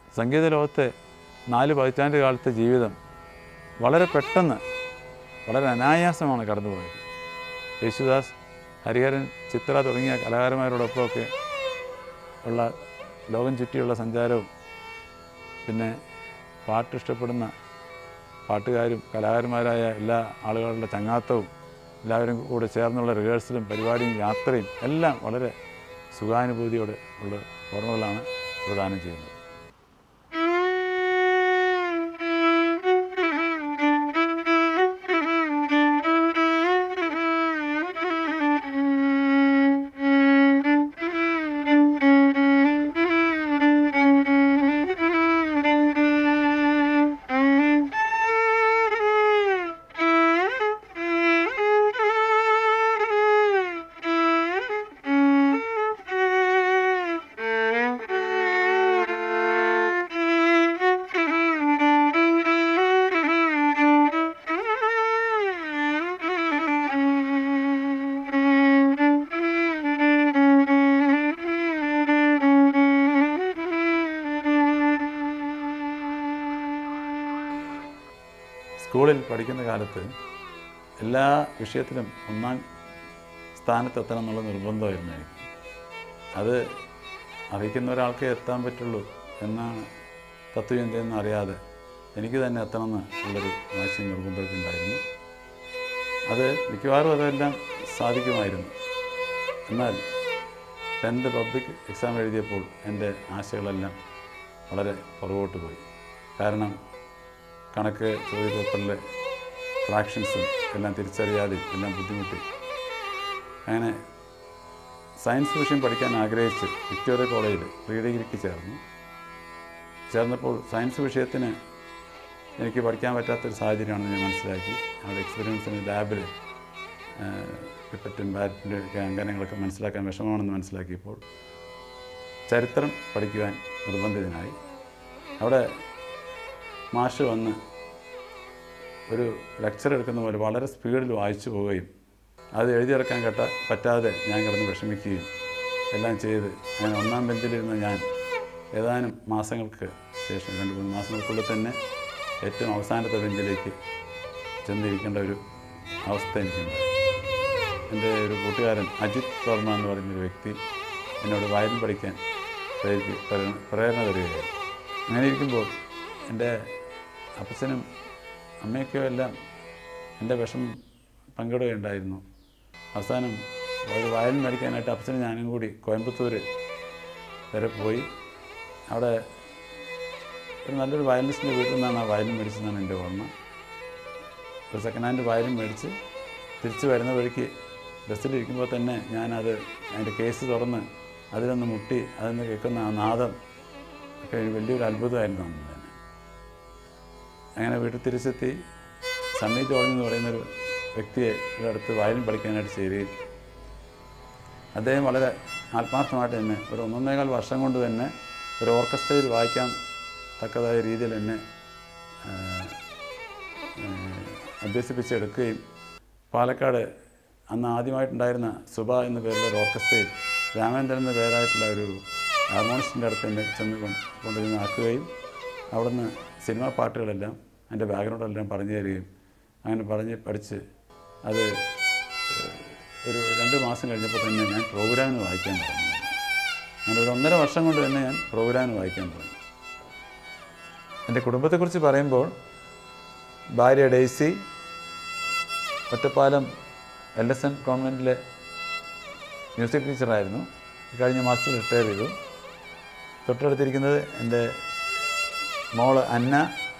സംഗീത ലോകത്തെ നാല് പതിറ്റാണ്ട് കാലത്തെ ജീവിതം വളരെ പെട്ടെന്ന് വളരെ അനായാസമാണ് കടന്നുപോയത് യേശുദാസ് ഹരിഹരൻ ചിത്ര തുടങ്ങിയ കലാകാരന്മാരോടൊപ്പമൊക്കെ ഉള്ള ലോകം ചുറ്റിയുള്ള സഞ്ചാരവും പിന്നെ പാട്ട് ഇഷ്ടപ്പെടുന്ന പാട്ടുകാരും കലാകാരന്മാരായ എല്ലാ ആളുകളുടെ ചങ്ങാത്തവും എല്ലാവരും കൂടെ ചേർന്നുള്ള റിഹേഴ്സലും പരിപാടിയും യാത്രയും എല്ലാം വളരെ സുഖാനുഭൂതിയോടെ ഉള്ള ഓർമ്മകളാണ് പ്രദാനം ചെയ്യുന്നത് സ്കൂളിൽ പഠിക്കുന്ന കാലത്ത് എല്ലാ വിഷയത്തിലും ഒന്നാം സ്ഥാനത്തെത്തണം എന്നുള്ള നിർബന്ധമായിരുന്നു എനിക്ക് അത് അറിയിക്കുന്ന ഒരാൾക്കേ എത്താൻ പറ്റുള്ളൂ എന്നാണ് തത്വചിന്തയെന്ന് അറിയാതെ എനിക്ക് തന്നെ എത്തണമെന്ന് ഉള്ളൊരു വാശി നിർബന്ധമൊക്കെ ഉണ്ടായിരുന്നു അത് മിക്കവാറും അതെല്ലാം സാധിക്കുമായിരുന്നു എന്നാൽ ടെൻത്ത് പബ്ലിക് എക്സാം എഴുതിയപ്പോൾ എൻ്റെ ആശകളെല്ലാം വളരെ പുറകോട്ട് പോയി കാരണം കണക്ക് ചോദ്യപേപ്പറിലെ ഫ്രാക്ഷൻസും എല്ലാം തിരിച്ചറിയാതെ എല്ലാം ബുദ്ധിമുട്ടി അങ്ങനെ സയൻസ് വിഷയം പഠിക്കാൻ ആഗ്രഹിച്ച് വിക്ടോറിയ കോളേജിൽ പ്രീ ഡിഗ്രിക്ക് ചേർന്നു ചേർന്നപ്പോൾ സയൻസ് വിഷയത്തിന് എനിക്ക് പഠിക്കാൻ പറ്റാത്തൊരു സാഹചര്യമാണെന്ന് ഞാൻ മനസ്സിലാക്കി അവിടെ എക്സ്പീരിയൻസിന് ലാബിൽ പിപ്പറ്റും ബാറ്റിൻ്റെ ഒക്കെ അങ്കനങ്ങളൊക്കെ മനസ്സിലാക്കാൻ വിഷമമാണെന്ന് മനസ്സിലാക്കിയപ്പോൾ ചരിത്രം പഠിക്കുവാൻ നിർബന്ധിതനായി അവിടെ മാഷ് വന്ന് ഒരു ലെക്ചർ എടുക്കുന്ന പോലെ വളരെ സ്പീഡിൽ വായിച്ചു പോവുകയും അത് എഴുതിയെടുക്കാൻ കേട്ട പറ്റാതെ ഞാൻ കിടന്ന് വിഷമിക്കുകയും എല്ലാം ചെയ്ത് അങ്ങനെ ഒന്നാം ബെഞ്ചിലിരുന്ന ഞാൻ ഏതാനും മാസങ്ങൾക്ക് ശേഷം രണ്ട് മൂന്ന് മാസങ്ങൾക്കുള്ളിൽ തന്നെ ഏറ്റവും അവസാനത്തെ ബെഞ്ചിലേക്ക് ചെന്നിരിക്കേണ്ട ഒരു അവസ്ഥ എനിക്കുണ്ടായി എൻ്റെ ഒരു കൂട്ടുകാരൻ അജിത് വർമ്മ എന്ന് പറയുന്നൊരു വ്യക്തി എന്നോട് വയലിൻ പഠിക്കാൻ പ്രേരിപ്പി പ്രേരണ പ്രേരണ തരികയായിരുന്നു അങ്ങനെ ഇരിക്കുമ്പോൾ എൻ്റെ അപ്പച്ചനും അമ്മയൊക്കെയോ എല്ലാം എൻ്റെ വിഷമം പങ്കിടുകയുണ്ടായിരുന്നു അവസാനം ഒരു വയലിൻ മേടിക്കാനായിട്ട് അപ്പച്ചനും ഞാനും കൂടി കോയമ്പത്തൂർ വരെ പോയി അവിടെ ഒരു നല്ലൊരു വയലിനിസ്റ്റിൻ്റെ വീട്ടിൽ നിന്നാണ് ആ വയലിൻ മേടിച്ചതെന്നാണ് എൻ്റെ ഓർമ്മ ഒരു സെക്കൻഡ് ഹാൻഡ് വയലിൻ മേടിച്ച് തിരിച്ച് വരുന്ന വഴിക്ക് ബസ്സിലിരിക്കുമ്പോൾ തന്നെ ഞാനത് അതിൻ്റെ കേസ് തുറന്ന് അതിലൊന്ന് മുട്ടി അതിൽ നിന്ന് കേൾക്കുന്ന ആ നാദം ഒക്കെ ഒരു വലിയൊരു അത്ഭുതമായിരുന്നു അന്ന് തന്നെ അങ്ങനെ വീട്ടിൽ തിരിച്ചെത്തി സണ്ണി ജോർജ് എന്ന് പറയുന്നൊരു വ്യക്തിയെ ഇവിടെ അടുത്ത് വയലിൻ പഠിക്കാനായിട്ട് ചേരുകയും അദ്ദേഹം വളരെ ആത്മാർത്ഥമായിട്ട് തന്നെ ഒരു ഒന്നൊന്നേകാൽ വർഷം കൊണ്ട് തന്നെ ഒരു ഓർക്കസ്ട്രയിൽ വായിക്കാൻ തക്കതായ രീതിയിൽ എന്നെ ആ, ആ, അഭ്യസിപ്പിച്ചെടുക്കുകയും പാലക്കാട് അന്ന് ആദ്യമായിട്ടുണ്ടായിരുന്ന സുബ എന്ന പേരുള്ള ഒരു ഓർക്കസ്ട്രയിൽ രാമേന്ദ്രൻ എന്ന പേരായിട്ടുള്ള ഒരു ഹാർമോണിസ്റ്റിൻ്റെ അടുത്ത് എന്നെ ചെന്ന് കൊണ്ട് കൊണ്ടുചെന്ന് ആക്കുകയും അവിടുന്ന് സിനിമാ പാട്ടുകളെല്ലാം അതിൻ്റെ ബാക്ക്ഗ്രൗണ്ടെല്ലാം പറഞ്ഞു തരികയും അങ്ങനെ പറഞ്ഞ് പഠിച്ച് അത് ഏഹ്, ഒരു രണ്ട് മാസം കഴിഞ്ഞപ്പോൾ തന്നെ ഞാൻ പ്രോഗ്രാമിന് വായിക്കാൻ തുടങ്ങി അങ്ങനെ ഒരു ഒന്നര വർഷം കൊണ്ട് തന്നെ ഞാൻ പ്രോഗ്രാമിന് വായിക്കാൻ തുടങ്ങി എൻ്റെ കുടുംബത്തെക്കുറിച്ച് പറയുമ്പോൾ ഭാര്യ Daisy Ottapalam L S N കോൺവെൻറ്റിലെ മ്യൂസിക് ടീച്ചറായിരുന്നു കഴിഞ്ഞ മാസത്തിൽ റിട്ടയർ ചെയ്തു തൊട്ടടുത്തിരിക്കുന്നത് എൻ്റെ മോള് അന്ന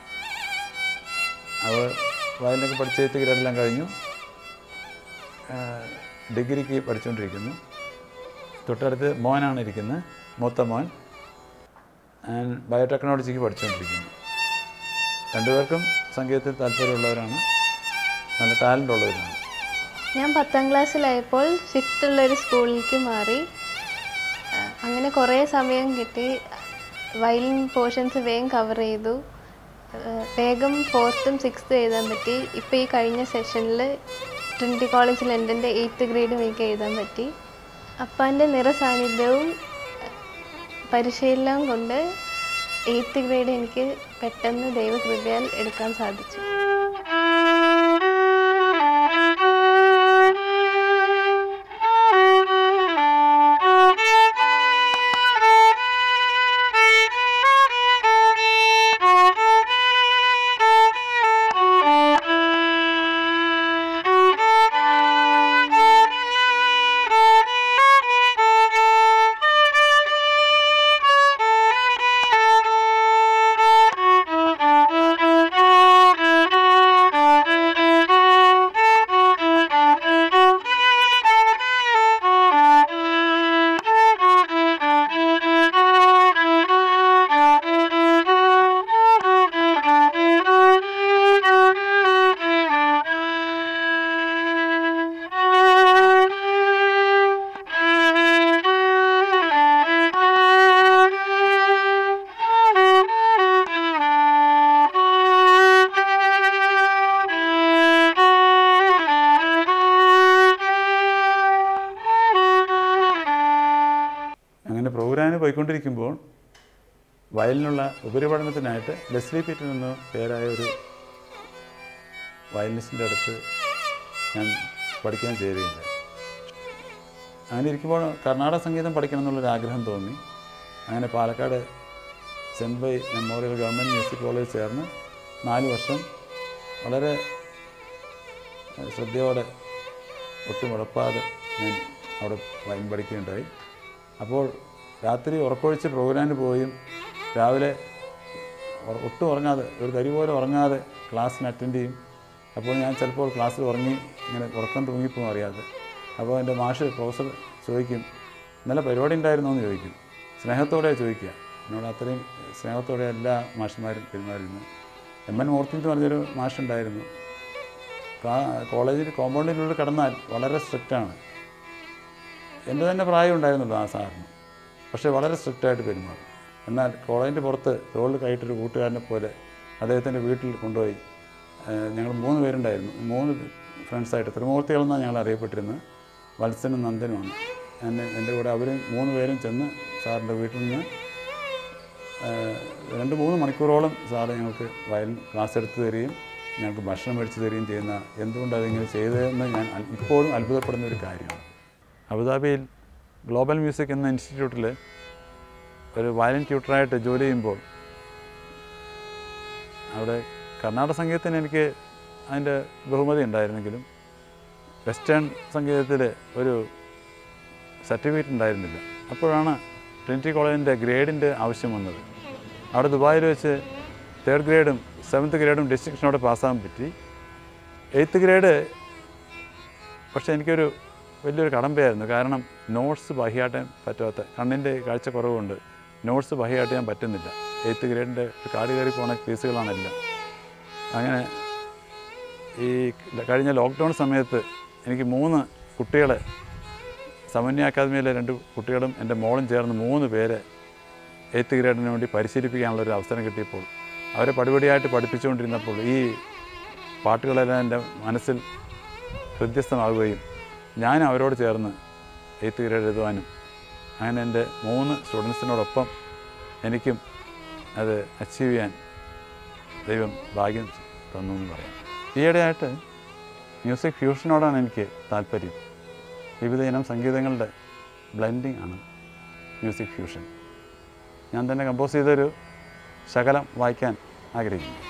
അവൾ വയലിനൊക്കെ പഠിച്ച് എയ്ത്ത് ഗ്രേഡെല്ലാം കഴിഞ്ഞു ആ, ഡിഗ്രിക്ക് പഠിച്ചുകൊണ്ടിരിക്കുന്നു തൊട്ടടുത്ത് മോനാണ് ഇരിക്കുന്നത് മൂത്ത മോൻ ആൻഡ് ബയോടെക്നോളജിക്ക് പഠിച്ചുകൊണ്ടിരിക്കുന്നു രണ്ടുപേർക്കും സംഗീതത്തിൽ താല്പര്യമുള്ളവരാണ് നല്ല ടാലൻ്റ് ഉള്ളവരാണ് ഞാൻ പത്താം ക്ലാസ്സിലായപ്പോൾ ഷിഫ്റ്റ് ഉള്ളൊരു സ്കൂളിലേക്ക് മാറി ആ, അങ്ങനെ കുറേ സമയം കിട്ടി വയലിൻ പോർഷൻസ് വേഗം കവർ ചെയ്തു ആ, വേഗം ഫോർത്തും സിക്സ്ത്തും എഴുതാൻ പറ്റി ഇപ്പോൾ ഈ കഴിഞ്ഞ സെഷനിൽ ട്രിനിറ്റി കോളേജ് ലണ്ടൻ്റെ എയ്ത്ത് ഗ്രേഡും എനിക്ക് എഴുതാൻ പറ്റി അപ്പാൻ്റെ നിറസാന്നിധ്യവും പരിശീലനവും കൊണ്ട് എയ്ത്ത് ഗ്രേഡ് എനിക്ക് പെട്ടെന്ന് ദൈവകൃപയാൽ എടുക്കാൻ സാധിച്ചു അങ്ങനെ പ്രോഗ്രാമിന് പോയിക്കൊണ്ടിരിക്കുമ്പോൾ വയലിനുള്ള ഉപരിപഠനത്തിനായിട്ട് ലെസ്ലി പീറ്റർ എന്ന പേരായ ഒരു വയലിനിസ്റ്റിൻ്റെ അടുത്ത് ഞാൻ പഠിക്കാൻ ചേരുകയുണ്ടായി അങ്ങനെ ഇരിക്കുമ്പോൾ കർണാടക സംഗീതം പഠിക്കണം എന്നുള്ളൊരു ആഗ്രഹം തോന്നി അങ്ങനെ Palakkad Chembai memorial government music college ചേർന്ന് നാല് വർഷം വളരെ ഏഹ്, ശ്രദ്ധയോടെ ഒട്ടും ഉഴപ്പാതെ ഞാൻ അവിടെ വയലിൻ പഠിക്കുകയുണ്ടായി അപ്പോൾ രാത്രി ഉറക്കൊഴിച്ച് പ്രോഗ്രാമിന് പോയും രാവിലെ ഉറ- ഒട്ടും ഉറങ്ങാതെ ഒരു തരി പോലും ഉറങ്ങാതെ ക്ലാസ്സിന് അറ്റൻഡ് ചെയ്യും അപ്പോൾ ഞാൻ ചിലപ്പോൾ ക്ലാസ്സിൽ ഉറങ്ങി ഇങ്ങനെ ഉറക്കം തൂങ്ങിപ്പോകും അറിയാതെ അപ്പോൾ എൻ്റെ മാഷ് പ്രൊഫസർ ചോദിക്കും ഇന്നലെ പരിപാടി ഉണ്ടായിരുന്നോ എന്ന് ചോദിക്കും സ്നേഹത്തോടെ ചോദിക്കുക എന്നോട് അത്രയും സ്നേഹത്തോടെ എല്ലാ മാഷന്മാരും പെരുമാറുന്നു എം എൻ മൂർത്തി എന്ന് പറഞ്ഞൊരു മാഷുണ്ടായിരുന്നു കാ- കോളേജിൽ കോമ്പൗണ്ടിനുള്ളിൽ കടന്നാൽ വളരെ സ്ട്രിക്റ്റാണ് എൻ്റെ തന്നെ പ്രായം ഉണ്ടായിരുന്നുള്ളൂ ആ സാറിന് പക്ഷേ വളരെ സ്ട്രിക്റ്റായിട്ട് പെരുമാറും എന്നാൽ കോളേജിൻ്റെ പുറത്ത് തോളിൽ കൈയിട്ടൊരു കൂട്ടുകാരനെ പോലെ അദ്ദേഹത്തിൻ്റെ വീട്ടിൽ കൊണ്ടുപോയി ഏഹ്, ഞങ്ങൾ മൂന്ന് പേരുണ്ടായിരുന്നു മൂന്ന് ഫ്രണ്ട്സായിട്ട് ത്രിമൂർത്തികളെന്നാണ് ഞങ്ങൾ അറിയപ്പെട്ടിരുന്നത് വത്സനും നന്ദനുമാണ് എന്നെ എൻ്റെ കൂടെ അവരും മൂന്ന് പേരും ചെന്ന് സാറിൻ്റെ വീട്ടിൽ നിന്ന് ഏഹ്, രണ്ട് മൂന്ന് മണിക്കൂറോളം സാറ് ഞങ്ങൾക്ക് വയലിൻ ക്ലാസ് എടുത്ത് തരികയും ഞങ്ങൾക്ക് ഭക്ഷണം മേടിച്ച് തരികയും ചെയ്യുന്ന എന്തുകൊണ്ട് അതിങ്ങനെ ചെയ്തതെന്ന് ഞാൻ അൽ- ഇപ്പോഴും അത്ഭുതപ്പെടുന്ന ഒരു കാര്യമാണ് അബുദാബിയിൽ ഗ്ലോബൽ മ്യൂസിക് എന്ന ഇൻസ്റ്റിറ്റ്യൂട്ടിൽ ഒരു വയലിൻ ട്യൂട്ടറായിട്ട് ജോലി ചെയ്യുമ്പോൾ അവിടെ കർണാടക സംഗീതത്തിന് എനിക്ക് അതിൻ്റെ ബഹുമതി ഉണ്ടായിരുന്നെങ്കിലും വെസ്റ്റേൺ സംഗീതത്തിൽ ഒരു സർട്ടിഫിക്കറ്റ് ഉണ്ടായിരുന്നില്ല അപ്പോഴാണ് ട്രിനിറ്റി കോളേജിൻ്റെ ഗ്രേഡിൻ്റെ ആവശ്യം വന്നത് അവിടെ ദുബായിൽ വെച്ച് തേർഡ് ഗ്രേഡും സെവൻത്ത് ഗ്രേഡും ഡിസ്റ്റിങ്ഷനോടെ പാസ്സാകാൻ പറ്റി എയ്ത്ത് ഗ്രേഡ് പക്ഷേ എനിക്കൊരു വലിയൊരു കടമ്പയായിരുന്നു കാരണം നോട്ട്സ് ബഹിയാട്ടാൻ പറ്റാത്ത കണ്ണിൻ്റെ കാഴ്ചക്കുറവുകൊണ്ട് നോട്ട്സ് ബഹിയാട്ട് ചെയ്യാൻ പറ്റുന്നില്ല എയ്ത്ത് ഗ്രേഡിൻ്റെ കാട് കയറി പോണ കേസുകളാണെല്ലാം അങ്ങനെ ഈ കഴിഞ്ഞ ലോക്ക്ഡൗൺ സമയത്ത് എനിക്ക് മൂന്ന് കുട്ടികളെ സമന്വയ അക്കാദമിയിലെ രണ്ട് കുട്ടികളും എൻ്റെ മോളും ചേർന്ന് മൂന്ന് പേരെ എയ്ത്ത് ഗ്രേഡിന് വേണ്ടി പരിശീലിപ്പിക്കാനുള്ള ഒരു അവസരം കിട്ടിയപ്പോൾ അവരെ പടിപടിയായിട്ട് പഠിപ്പിച്ചുകൊണ്ടിരുന്നപ്പോൾ ഈ പാട്ടുകളെല്ലാം എൻ്റെ മനസ്സിൽ ഹൃദ്യസ്ഥമാവുകയും ഞാൻ അവരോട് ചേർന്ന് എയ്ത്ത് ഗ്രേഡ് എഴുതുവാനും അങ്ങനെ എൻ്റെ മൂന്ന് സ്റ്റുഡൻസിനോടൊപ്പം എനിക്കും അത് അച്ചീവ് ചെയ്യാൻ ദൈവം ഭാഗ്യം തന്നു എന്ന് പറയാം ഈയിടെയായിട്ട് മ്യൂസിക് ഫ്യൂഷനോടാണ് എനിക്ക് താല്പര്യം വിവിധ ഇനം സംഗീതങ്ങളുടെ ബ്ലെൻഡിങ് ആണ് മ്യൂസിക് ഫ്യൂഷൻ ഞാൻ തന്നെ കമ്പോസ് ചെയ്തൊരു ശകലം വായിക്കാൻ ആഗ്രഹിക്കുന്നു